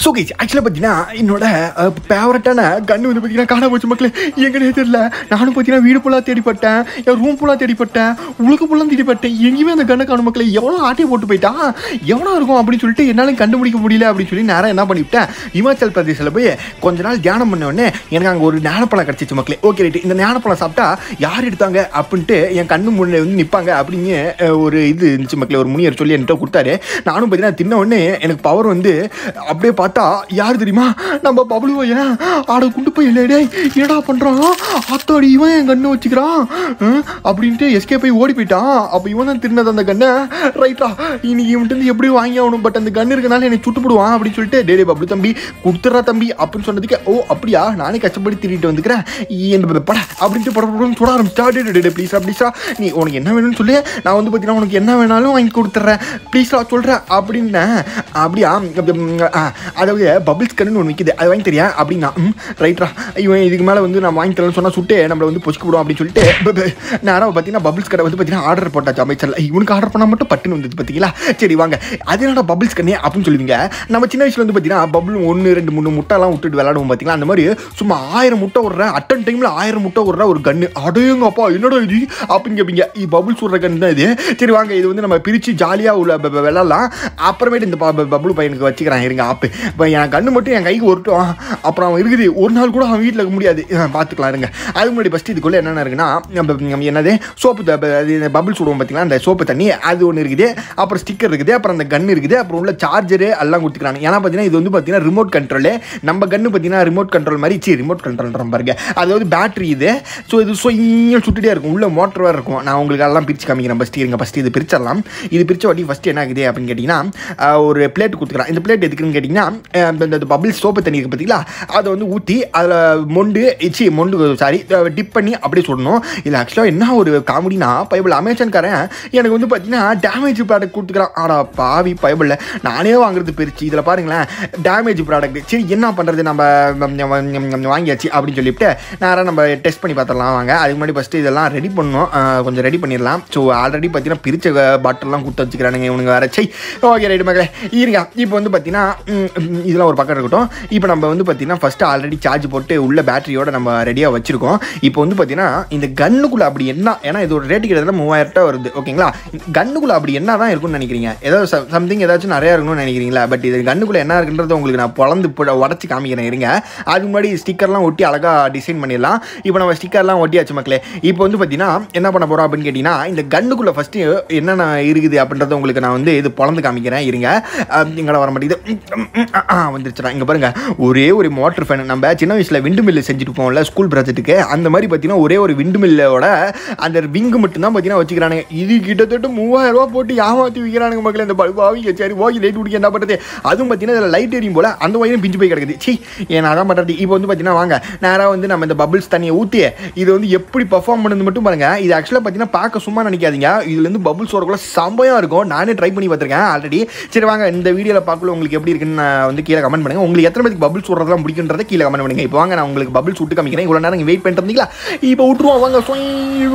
So guys ஆக்சுவலாக பார்த்தீங்கன்னா என்னோட ஃபேவரட்டான கன்று வந்து பார்த்தீங்கன்னா காண போச்சு மக்களே எங்கனே தெரியல நானும் பார்த்தீங்கன்னா வீடு ஃபுல்லாக தேடிப்பட்டேன் என் ரூம் ஃபுல்லாக தேடிப்பட்டேன் உலக ஃபுல்லாக தேடிப்பட்டேன் எங்கேயுமே அந்த கண்ணை காணும் மக்களே எவ்வளோ ஆட்டையை போட்டு போயிட்டான் எவ்வளோ இருக்கும் அப்படின்னு சொல்லிட்டு என்னாலும் கண்டுபிடிக்க முடியல அப்படின்னு சொல்லி நேரம் என்ன பண்ணிவிட்டேன் இமாச்சல் பிரதேசில் போய் கொஞ்ச நாள் தியானம் பண்ண உடனே எனக்கு அங்கே ஒரு ஞானப்பழம் கிடச்சிச்சு மக்களே ஓகே ரைட்டு இந்த ஞானப்பழம் சாப்பிட்டா யார் எடுத்தாங்க அப்படின்ட்டு என் கண்ணு முன்னே வந்து நிற்பாங்க அப்படின்னு அஹ், ஒரு இது இருந்துச்சு மக்களே ஒரு முனியர் சொல்லி என்கிட்ட கொடுத்தாரு நானும் பார்த்தீங்கன்னா தின்ன உடனே எனக்கு பவர் வந்து அப்படியே பார்த்தா யார் தெரியுமா நம்ம பபுளு பையன் ஆட குண்டு போய் இல்லைடே என்னடா பண்ணுறான் அத்தாடி இவன் என் கண்ணை வச்சுக்கிறான் அஹ், அப்படின்ட்டு எஸ்கே போய் ஓடி போயிட்டான் அப்போ இவன் தான் திருந்தது அந்த கண்ணை ரைட்டா இன்னைக்கு இவன்ட்டு இருந்து எப்படியும் வாங்கி ஆகணும் பட் அந்த கண்ணு இருக்கனால என்னை சுட்டுப்பிடுவான் அப்படின்னு சொல்லிட்டு டே டே பப்ளு தம்பி கொடுத்துட்றா தம்பி அப்படின்னு சொன்னதுக்கு ஓ அப்படியா நானே கஷ்டப்பட்டு திருட்டு வந்துக்கிறேன் என்ன பட அப்படின்ட்டு பட படம் சுட ஆரம்பிச்சிட்டா டே டே, டே ப்ளீஸா ப்ளீஸா நீ உனக்கு என்ன வேணும்னு சொல்லி நான் வந்து பார்த்தீங்கன்னா உனக்கு என்ன வேணாலும் வாங்கி கொடுத்துட்றேன் ப்ளீஸ்லா சொல்கிறேன் அப்படின்னேன் அப்படியா உம், ஆ, அதாவது பபிள்ஸ் கன்னு ஒன்று விற்கிது அது வாங்கி தெரியா அப்படின்னா ம் ரைட்ரா இவன் இதுக்கு மேலே வந்து நான் வாங்கி தரேன்னு சொன்னால் சுட்டு நம்மளை வந்து பொச்சுக்கு விடும் அப்படின்னு சொல்லிட்டு ப- ப- நேரம் பார்த்தீங்கன்னா பபிள்ஸ் கடை வந்து பார்த்தீங்கன்னா ஆர்டர் போட்டாச்சு அமைச்சரில் இவனுக்கு ஆர்டர் பண்ணால் மட்டும் பட்டுன்னு வந்தது பார்த்தீங்களா சரி வாங்க அது என்னடா பபிள்ஸ் கண்ணே அப்படின்னு சொல்லுவீங்க நம்ம சின்ன வயசுல வந்து பார்த்தீங்கன்னா பபுள் ஒன்று ரெண்டு மூணு முட்டைலாம் விட்டுட்டு விளையாடுவோம் பார்த்தீங்களா அந்த மாதிரி சும்மா ஆயிரம் முட்டை விடுற அட்டன் டைமில் ஆயிரம் முட்டை விடுற ஒரு கன்று அடேங்கப்பா என்னடா இது அப்படின்னு கேட்பீங்க இது பபுள் சுடுற கன்று தான் இது சரி வாங்க இது வந்து நம்ம பிரித்து ஜாலியாக உள்ள ப- ப- விளையாடலாம் அப்புறமேட்டு இந்த ப- ப- பபுள் பையனுக்கு வச்சுக்கிறேன் இருங்க ஆப்பு இப்போ என் கண்ணு மட்டும் என் கைக்கு ஒருட்டும் அப்புறம் அவன் இருக்குது ஒரு நாள் கூட அவன் வீட்டில் இருக்க முடியாது அஹ் பார்த்துக்கலாம் இருங்க அது முன்னாடி ஃபஸ்ட்டு இதுக்குள்ளே என்னென்ன இருக்குன்னா நம்ம நம்ம என்னது சோப்பு பபுள் சுடுவோம் பார்த்தீங்களா அந்த சோப்பு தண்ணி அது ஒன்று இருக்குது அப்புறம் ஸ்டிக்கர் இருக்குது அப்புறம் அந்த கன் இருக்குது அப்புறம் உள்ள சார்ஜரு எல்லாம் கொடுத்துக்கிறாங்க ஏன்னா பார்த்தீங்கன்னா இது வந்து பார்த்தீங்கன்னா ரிமோட் கண்ட்ரோலு நம்ம கன்று பார்த்தீங்கன்னா ரிமோட் கண்ட்ரோல் மாதிரி சி ரிமோட் கண்ட்ரோல் பாருங்க அதாவது பேட்டரி இது ஸோ இது சொய்யும் சுட்டுட்டே இருக்கும் உள்ள மோட்டர் வேறு இருக்கும் நான் உங்களுக்கு எல்லாம் பிரித்து காமிக்கிறேன் ஃபஸ்ட்டு இருங்க ஃபஸ்ட்டு இது பிரிச்சிடலாம் இது பிரிச்ச வாட்டி ஃபஸ்ட்டு என்ன ஆகுது அப்படின்னு கேட்டிங்கன்னா ஆஹ், ஒரு பிளேட் கொடுத்துக்கிறான் இந்த பிளேட் எதுக்குன்னு கேட்டிங்கன்னா ஆஹ், இந்த- இந்த பபிள் சோப்பு தண்ணி இருக்குது பார்த்தீங்களா அதை வந்து ஊற்றி அதில் மொண்டு சி மொண்டு சாரி டிப் பண்ணி அப்படியே சுடணும் இதில் ஆக்சுவலாக என்ன ஒரு காமெடினா பைபிள் அமேசான்காரன் எனக்கு வந்து பார்த்தீங்கன்னா டேமேஜ் ப்ராடக்ட் கொடுத்துக்கிறான் ஆடா பாவி பைபிளில் நானே வாங்குறது பெருச்சு இதில் பாருங்களேன் டேமேஜ் ப்ராடக்ட் சரி என்ன பண்ணுறது நம்ம ம், ம், ம், வாங்கியாச்சு அப்படின்னு சொல்லிவிட்டு நேராக நம்ம டெஸ்ட் பண்ணி பார்த்துடலாம் வாங்க அதுக்கு முன்னாடி ஃபஸ்ட்டு இதெல்லாம் ரெடி பண்ணணும் ஆஹ், கொஞ்சம் ரெடி பண்ணிடலாம் ஸோ ஆல்ரெடி பார்த்தீங்கன்னா பிரிச்ச பாட்டில்லாம் கொடுத்து வச்சுக்கிறானுங்க இவனுங்க வேற சை ஓகே ரைட்டு மகளே இருங்க இப்போ வந்து பார்த்தீங்கன்னா ம், ம், இதெல்லாம் ஒரு பக்கம் இருக்கட்டும் இப்போ நம்ம வந்து பார்த்தீங்கன்னா ஃபஸ்ட்டு ஆல்ரெடி சார்ஜ் போட்டு உள்ள பேட்டரியோட நம்ம ரெடியாக வச்சிருக்கோம் இப்போ வந்து பார்த்தீங்கன்னா இந்த கன்னுக்குள்ளே அப்படி என்ன ஏன்னா இது ஒரு ரேட்டு கிட்டத்தட்ட மூவாயிரம் ரூபாய் வருது ஓகேங்களா கன்னுக்குள்ளே அப்படி என்ன தான் இருக்கும்னு நினைக்கிறீங்க ஏதாவது சம்திங் ஏதாச்சும் நிறையா இருக்கணும்னு நினைக்கிறீங்களா பட் இது கன்னுக்குள்ளே என்ன இருக்குன்றது உங்களுக்கு நான் பொழந்து உடச்சி காமிக்கிறேன் இருங்க அதுக்கு முன்னாடி ஸ்டிக்கர்லாம் ஒட்டி அழகாக டிசைன் பண்ணிடலாம் இப்போ நம்ம ஸ்டிக்கர்லாம் ஒட்டியாச்சு மக்களே இப்போ வந்து பார்த்தீங்கன்னா என்ன பண்ண போகிறோம் அப்படின்னு கேட்டிங்கன்னா இந்த கன்னுக்குள்ளே ஃபஸ்ட்டு என்னென்ன இருக்குது அப்படின்றத உங்களுக்கு நான் வந்து இது பொழந்து காமிக்கிறேன் இருங்க இங்கே வர மாட்டேங்குது வந்துருச்சுடா இங்கே பாருங்க ஒரே ஒரு மோட்டர் ஃபேன் நம்ம சின்ன வயசில் விண்டு மில்லு செஞ்சுட்டு போவோம்ல ஸ்கூல் ப்ராஜெக்ட்டுக்கு அந்த மாதிரி பார்த்தீங்கன்னா ஒரே ஒரு விண்டு மில்லோட அந்த விங்கு மட்டும்தான் பார்த்தீங்கன்னா வச்சுக்கிறானுங்க இது கிட்டத்தட்ட மூவாயிரம் ரூபா போட்டு ஏமாற்றி விற்கிறானுங்க மக்களே இந்த பல்பாவிங்க சரி ஓகே லைட் பிடிக்க என்ன பண்ணுறது அதுவும் பார்த்தீங்கன்னா இதில் லைட் எரியும் போல அந்த வயலும் பிஞ்சு போய் கிடக்குது சி ஏன் அதான் பண்ணுறது இப்போ வந்து பார்த்தீங்கன்னா வாங்க நேராக வந்து நம்ம இந்த பபிள்ஸ் தண்ணியை ஊற்றி இது வந்து எப்படி பர்ஃபார்ம் பண்ணுறது மட்டும் பாருங்க இது ஆக்சுவலாக பார்த்தீங்கன்னா பார்க்க சும்மா நினைக்காதீங்க இதுலேருந்து பபிள்ஸ் வரக்குள்ள செம்மையாக இருக்கும் நானே ட்ரை பண்ணி பார்த்துருக்கேன் ஆல்ரெடி சரி வாங்க இந்த வீடியோவில் பார்க்கல உங்களுக்கு எப்படி இருக்குன்னு நான் வந்து கீழே கமெண்ட் பண்ணுங்க உங்களுக்கு எத்தனை பேருக்கு பபிள்ஸ் விட்றதுலாம் பிடிக்குன்றதை கீழே கமெண்ட் பண்ணுங்க இப்போ வாங்க நான் உங்களுக்கு பபிள்ஸ் விட்டு காமிக்கிறேன் இவ்வளோ நேரம் வெயிட் பண்ணிட்டு இருந்தீங்களா இப்போ விட்டுருவோம் வாங்க சொய்.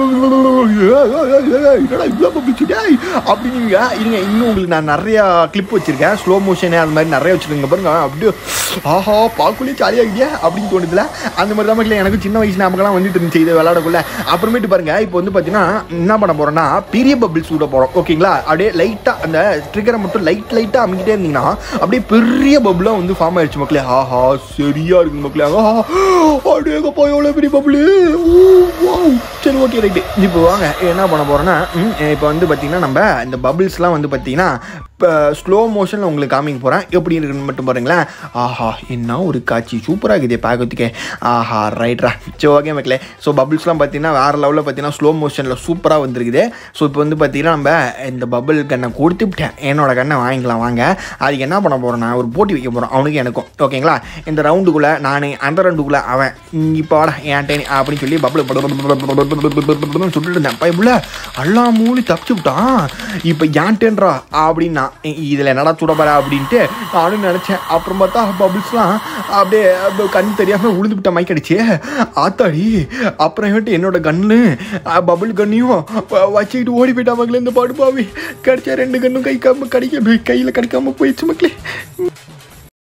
என்னடா இவ்வளோ பபிள்ஸ் டேய் அப்படின்னு இருங்க இன்னும் உங்களுக்கு நான் நிறையா கிளிப் வச்சிருக்கேன் ஸ்லோ மோஷனு அது மாதிரி நிறைய வச்சிருக்கேன் பாருங்க அப்படியே ஆஹா பார்க்கலே ஜாலியாக இருக்கியா அப்படின்னு தோணுதுல அந்த மாதிரி தான் மக்களே எனக்கு சின்ன வயசு ஞாபகம்லாம் வந்துட்டு இருந்துச்சு இது விளையாடக்குள்ள அப்புறமேட்டு பாருங்க இப்போ வந்து பார்த்தீங்கன்னா என்ன பண்ண போறோம்னா பெரிய பபிள்ஸ் விட போகிறோம் ஓகேங்களா அப்படியே லைட்டாக அந்த ட்ரிகரை மட்டும் லைட் லைட்டாக அமைக்கிட்டே இருந்தீங்கன்னா அப்படியே பெரிய பபுளாக வந்து ஃபார்ம் ஆயிடுச்சு மக்களே ஆஹா சரியா இருக்கு மக்களே ஆஹா அப்படியேப்பா எவ்வளோ பெரிய பபுளு சரி ஓகே ரைட்டு இப்போ வாங்க என்ன பண்ண போகிறோன்னா இப்போ வந்து பார்த்தீங்கன்னா நம்ம இந்த பபிள்ஸ்லாம் வந்து பார்த்தீங்கன்னா இப்போ ஸ்லோ மோஷனில் உங்களுக்கு காமிக்க போகிறேன் எப்படி இருக்குன்னு மட்டும் பாருங்களேன் ஆஹா என்ன ஒரு காட்சி சூப்பராக இருக்குது பார்க்கறதுக்கே ஆஹா ரைட்ரா சரி ஓகே மக்களே ஸோ பபிள்ஸ்லாம் பார்த்தீங்கன்னா வேறு லெவலில் பார்த்தீங்கன்னா ஸ்லோ மோஷனில் சூப்பராக வந்திருக்குது ஸோ இப்போ வந்து பார்த்தீங்கன்னா நம்ம இந்த பபிள் கண்ணை கொடுத்துவிட்டேன் என்னோட கண்ணை வாங்கிக்கலாம் வாங்க அதுக்கு என்ன பண்ண போகிறோன்னா ஒரு போட்டி வைக்க போகிறோம் அவனுக்கு எனக்கும் ஓகேங்களா இந்த ரவுண்டுக்குள்ளே நான் அந்த ரவுண்டுக்குள்ளே அவன் இப்போ வாடா என் டேனி அப்படின்னு சொல்லி பபிள் சுட்டுட்டு இருந்தேன் பைப்புல எல்லாம் மூணு தப்பிச்சு விட்டான் இப்போ ஏன்ட்டேன்றா அப்படின்னா இதில் என்னடா சுடப்பாரா அப்படின்ட்டு நானும் நினச்சேன் அப்புறம் பார்த்தா பபிள்ஸ்லாம் அப்படியே அப்படியே கண் தெரியாமல் விழுந்து விட்ட மைக் அடிச்சு ஆத்தாடி அப்புறமேட்டு என்னோட கண்ணு பபிள் கண்ணையும் வ- வச்சுக்கிட்டு ஓடி போயிட்டா மக்களே இந்த பாடு பாவி கிடைச்சா ரெண்டு கண்ணும் கை காம கிடைக்க கையில் கிடைக்காம போயிடுச்சு மக்களே